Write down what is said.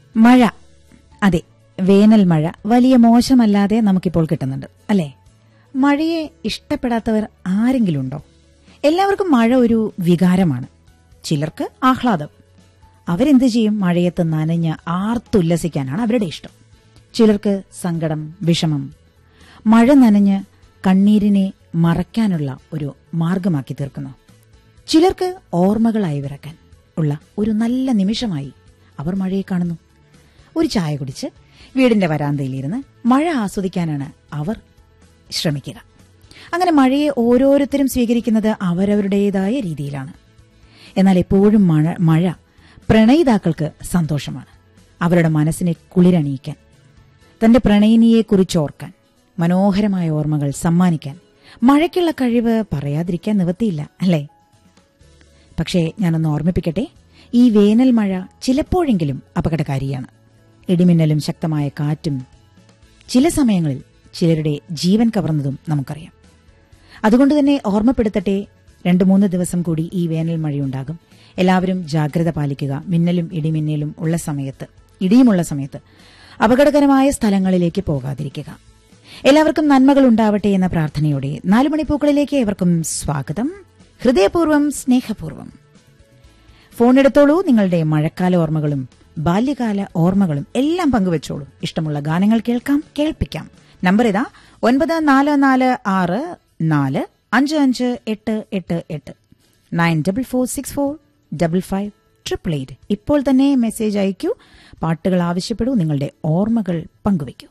മഴ അതെ വേനൽ മഴ വലിയ മോശമല്ലാതെ നമുക്കിപ്പോൾ കിട്ടുന്നുണ്ട് അല്ലേ മഴയെ ഇഷ്ടപ്പെടാത്തവർ ആരെങ്കിലും ഉണ്ടോ എല്ലാവർക്കും മഴ ഒരു വികാരമാണ് ചിലർക്ക് ആഹ്ലാദം അവരെന്ത് ചെയ്യും മഴയത്ത് നനഞ്ഞ് ആർത്തുല്ലസിക്കാനാണ് അവരുടെ ഇഷ്ടം ചിലർക്ക് സങ്കടം വിഷമം മഴ നനഞ്ഞ് കണ്ണീരിനെ മറയ്ക്കാനുള്ള ഒരു മാർഗമാക്കി തീർക്കുന്നു ചിലർക്ക് ഓർമ്മകളായി വിറക്കാൻ ഉള്ള ഒരു നല്ല നിമിഷമായി അവർ മഴയെ കാണുന്നു ഒരു ചായ കുടിച്ച് വീടിന്റെ വരാന്തയിലിരുന്ന് മഴ ആസ്വദിക്കാനാണ് അവർ ശ്രമിക്കുക അങ്ങനെ മഴയെ ഓരോരുത്തരും സ്വീകരിക്കുന്നത് അവരവരുടേതായ രീതിയിലാണ് എന്നാൽ എപ്പോഴും മഴ മഴ പ്രണയിതാക്കൾക്ക് സന്തോഷമാണ് അവരുടെ മനസ്സിനെ കുളിരണിയിക്കാൻ തന്റെ പ്രണയിനിയെക്കുറിച്ചോർക്കാൻ മനോഹരമായ ഓർമ്മകൾ സമ്മാനിക്കാൻ മഴയ്ക്കുള്ള കഴിവ് പറയാതിരിക്കാൻ നിവൃത്തിയില്ല അല്ലേ പക്ഷേ ഞാനൊന്ന് ഓർമ്മിപ്പിക്കട്ടെ ഈ വേനൽ മഴ ചിലപ്പോഴെങ്കിലും അപകടകാരിയാണ് ഇടിമിന്നലും ശക്തമായ കാറ്റും ചില സമയങ്ങളിൽ ചിലരുടെ ജീവൻ കവർന്നതും നമുക്കറിയാം അതുകൊണ്ട് തന്നെ ഓർമ്മപ്പെടുത്തട്ടെ രണ്ടു മൂന്ന് ദിവസം കൂടി ഈ വേനൽ മഴയുണ്ടാകും എല്ലാവരും ജാഗ്രത പാലിക്കുക മിന്നലും ഇടിമിന്നലും ഉള്ള സമയത്ത് ഇടിയുമുള്ള സമയത്ത് അപകടകരമായ സ്ഥലങ്ങളിലേക്ക് പോകാതിരിക്കുക എല്ലാവർക്കും നന്മകൾ ഉണ്ടാവട്ടെ എന്ന പ്രാർത്ഥനയോടെ നാലുമണിപ്പൂക്കളിലേക്ക് ഏവർക്കും സ്വാഗതം ഹൃദയപൂർവ്വം സ്നേഹപൂർവ്വം ഫോൺ എടുത്തോളൂ നിങ്ങളുടെ മഴക്കാല ഓർമ്മകളും ബാല്യകാല ഓർമ്മകളും എല്ലാം പങ്കുവച്ചോളൂ ഇഷ്ടമുള്ള ഗാനങ്ങൾ കേൾക്കാം കേൾപ്പിക്കാം നമ്പർ ഇതാ ഒൻപത് നാല് നാല് ആറ് നാല് അഞ്ച് അഞ്ച് എട്ട് എട്ട് എട്ട് nine double four six four double five triple eight ഇപ്പോൾ തന്നെ മെസ്സേജ് അയക്കൂ പാട്ടുകൾ ആവശ്യപ്പെടൂ നിങ്ങളുടെ ഓർമ്മകൾ പങ്കുവയ്ക്കൂ